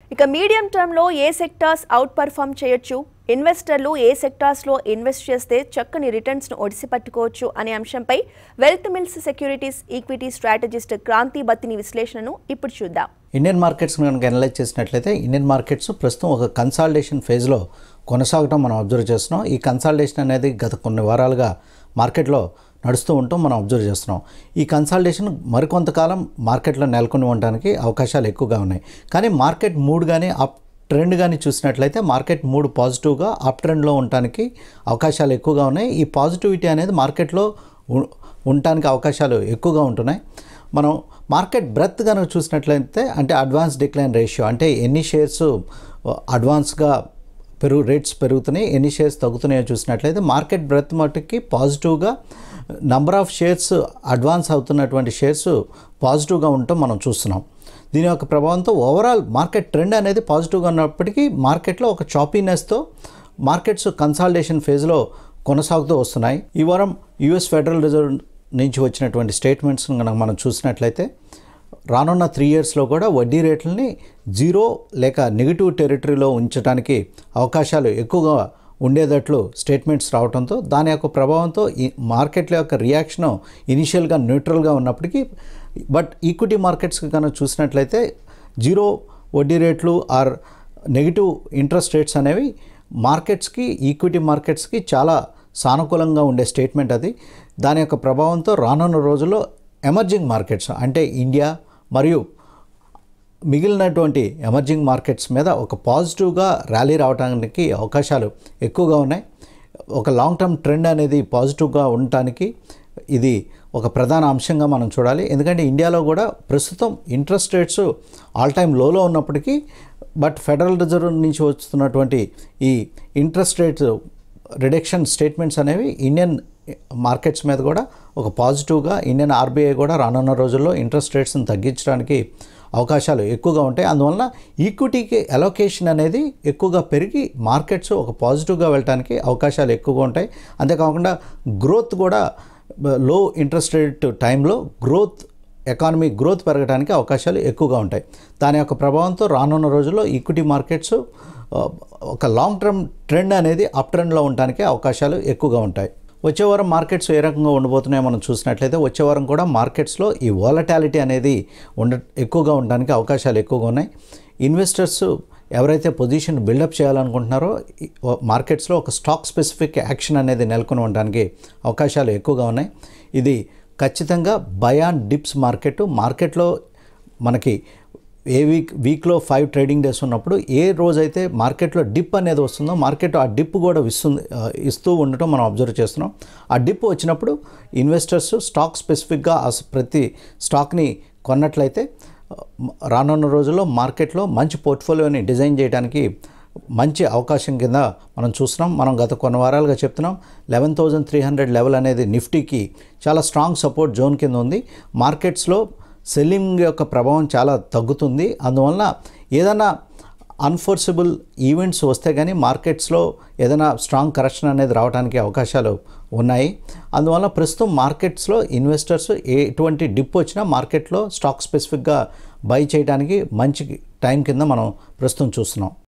ఇక మీడియం టర్మ్లో ఏ sectors out perform చేయొచ్చు ఇన్వెస్టర్లు ఏ సెక్టార్స్లో ఇన్వెస్ట్ చేస్తే చక్కని రిటర్న్స్ను ఒడిసి పట్టుకోవచ్చు అనే అంశంపై wealth mills securities equity strategist Kranthi Battini విశ్లేషణను ఇప్పుడు చూద్దాం ఇండియన్ మార్కెట్స్ కనుక అనలైజ్ చేసినట్లయితే ఇండియన్ మార్కెట్స్ ప్రస్తుతం ఒక కన్సాలిడేషన్ ఫేజ్లో కొనసాగటం మనం అబ్జర్వ్ చేస్తున్నాం ఈ కన్సాలిడేషన్ అనేది గత కొన్ని వారాలుగా మార్కెట్లో నడుస్తూ ఉంటాం మనం అబ్జర్వ్ చేస్తున్నాం ఈ కన్సాలిడేషన్ మరికొంతకాలం మార్కెట్లో నెలకొని ఉండడానికి అవకాశాలు ఎక్కువగా ఉన్నాయి కానీ మార్కెట్ మూడ్ కానీ అప్ ట్రెండ్ కానీ చూసినట్లయితే మార్కెట్ మూడు పాజిటివ్గా అప్ ట్రెండ్లో ఉండటానికి అవకాశాలు ఎక్కువగా ఉన్నాయి ఈ పాజిటివిటీ అనేది మార్కెట్లో ఉ- ఉండటానికి అవకాశాలు ఎక్కువగా ఉంటున్నాయి మనం మార్కెట్ బ్రెత్ కనుక చూసినట్లయితే అంటే అడ్వాన్స్ డిక్లైన్ రేషియో అంటే ఎన్ని షేర్స్ అడ్వాన్స్గా పెరుగు రేట్స్ పెరుగుతున్నాయి ఎన్ని షేర్స్ తగ్గుతున్నాయో చూసినట్లయితే మార్కెట్ బ్రెత్ మట్టుకి పాజిటివ్గా నంబర్ ఆఫ్ షేర్స్ అడ్వాన్స్ అవుతున్నటువంటి షేర్స్ పాజిటివ్గా ఉండటం మనం చూస్తున్నాం దీని యొక్క ప్రభావంతో ఓవరాల్ మార్కెట్ ట్రెండ్ అనేది పాజిటివ్గా ఉన్నప్పటికీ మార్కెట్లో ఒక చాపీనెస్తో మార్కెట్స్ కన్సాలిడేషన్ ఫేజ్లో కొనసాగుతూ వస్తున్నాయి ఈ వారం యుఎస్ ఫెడరల్ రిజర్వ్ నుంచి వచ్చినటువంటి స్టేట్మెంట్స్ కనుక మనం చూసినట్లయితే రానున్న త్రీ ఇయర్స్లో కూడా వడ్డీ రేట్లని జీరో లేక నెగిటివ్ టెరిటరీలో ఉంచడానికి అవకాశాలు ఎక్కువగా ఉండేటట్లు స్టేట్మెంట్స్ రావడంతో దాని యొక్క ప్రభావంతో ఈ మార్కెట్ల యొక్క రియాక్షన్ ఇనిషియల్గా న్యూట్రల్గా ఉన్నప్పటికీ బట్ ఈక్విటీ మార్కెట్స్ కనుక చూసినట్లయితే జీరో వడ్డీ రేట్లు ఆర్ నెగిటివ్ ఇంట్రెస్ట్ రేట్స్ అనేవి మార్కెట్స్కి ఈక్విటీ మార్కెట్స్కి చాలా సానుకూలంగా ఉండే స్టేట్మెంట్ అది దాని యొక్క ప్రభావంతో రానున్న రోజుల్లో ఎమర్జింగ్ మార్కెట్స్ అంటే ఇండియా మరియు మిగిలినటువంటి ఎమర్జింగ్ మార్కెట్స్ మీద ఒక పాజిటివ్గా ర్యాలీ రావడానికి అవకాశాలు ఎక్కువగా ఉన్నాయి ఒక లాంగ్ టర్మ్ ట్రెండ్ అనేది పాజిటివ్గా ఉండటానికి ఇది ఒక ప్రధాన అంశంగా మనం చూడాలి ఎందుకంటే ఇండియాలో కూడా ప్రస్తుతం ఇంట్రెస్ట్ రేట్స్ ఆల్ టైమ్ లోలో ఉన్నప్పటికీ బట్ ఫెడరల్ రిజర్వ్ నుంచి వస్తున్నటువంటి ఈ ఇంట్రెస్ట్ రేట్స్ రిడక్షన్ స్టేట్మెంట్స్ అనేవి ఇండియన్ మార్కెట్స్ మీద కూడా ఒక పాజిటివ్గా ఇండియన్ ఆర్బీఐ కూడా రానున్న రోజుల్లో ఇంట్రెస్ట్ రేట్స్ని తగ్గించడానికి అవకాశాలు ఎక్కువగా ఉంటాయి అందువలన ఈక్విటీకి అలొకేషన్ అనేది ఎక్కువగా పెరిగి మార్కెట్స్ ఒక పాజిటివ్గా వెళ్ళడానికి అవకాశాలు ఎక్కువగా ఉంటాయి అంతేకాకుండా గ్రోత్ కూడా లో ఇంట్రెస్ట్ రేట్ టైంలో గ్రోత్ ఎకానమీ గ్రోత్ పెరగడానికి అవకాశాలు ఎక్కువగా ఉంటాయి దాని యొక్క ప్రభావంతో రానున్న రోజుల్లో ఈక్విటీ మార్కెట్స్ ఆ, ఒక లాంగ్ టర్మ్ ట్రెండ్ అనేది అప్ ట్రెండ్లో ఉండడానికి అవకాశాలు ఎక్కువగా ఉంటాయి వచ్చే వారం మార్కెట్స్ ఏ రకంగా ఉండబోతున్నాయో మనం చూసినట్లయితే వచ్చే వారం కూడా మార్కెట్స్లో ఈ వాలటాలిటీ అనేది ఉండ ఎక్కువగా ఉండడానికి అవకాశాలు ఎక్కువగా ఉన్నాయి ఇన్వెస్టర్స్ ఎవరైతే పొజిషన్ బిల్డప్ చేయాలనుకుంటున్నారో ఈ మార్కెట్స్లో ఒక స్టాక్ స్పెసిఫిక్ యాక్షన్ అనేది నెలకొని ఉండడానికి అవకాశాలు ఎక్కువగా ఉన్నాయి ఇది ఖచ్చితంగా బయాన్ డిప్స్ మార్కెట్ మార్కెట్లో మనకి ఏ వీక్ వీక్లో ఫైవ్ ట్రేడింగ్ డేస్ ఉన్నప్పుడు ఏ రోజైతే మార్కెట్లో డిప్ అనేది వస్తుందో మార్కెట్ ఆ డిప్ కూడా ఇస్తుంది ఆ, ఇస్తూ ఉండటం మనం అబ్జర్వ్ చేస్తున్నాం ఆ డిప్ వచ్చినప్పుడు ఇన్వెస్టర్స్ స్టాక్ స్పెసిఫిక్గా ఆ స- ప్రతి స్టాక్ని కొన్నట్లయితే ఆ, రానున్న రోజుల్లో మార్కెట్లో మంచి పోర్ట్ఫోలియోని డిజైన్ చేయడానికి మంచి అవకాశం కింద మనం చూస్తున్నాం మనం గత కొన్ని వారాలుగా చెప్తున్నాం eleven thousand three hundred level అనేది నిఫ్టీకి చాలా స్ట్రాంగ్ సపోర్ట్ జోన్ కింద ఉంది మార్కెట్స్లో సెల్లింగ్ యొక్క ప్రభావం చాలా తగ్గుతుంది అందువలన ఏదైనా అన్ఫోర్సిబుల్ ఈవెంట్స్ వస్తే కానీ మార్కెట్స్లో ఏదైనా స్ట్రాంగ్ కరెక్షన్ అనేది రావడానికి అవకాశాలు ఉన్నాయి అందువల్ల ప్రస్తుతం మార్కెట్స్లో ఇన్వెస్టర్స్ ఎటువంటి డిప్ వచ్చినా మార్కెట్లో స్టాక్ స్పెసిఫిక్గా బై చేయడానికి మంచి టైం కింద మనం ప్రస్తుతం చూస్తున్నాం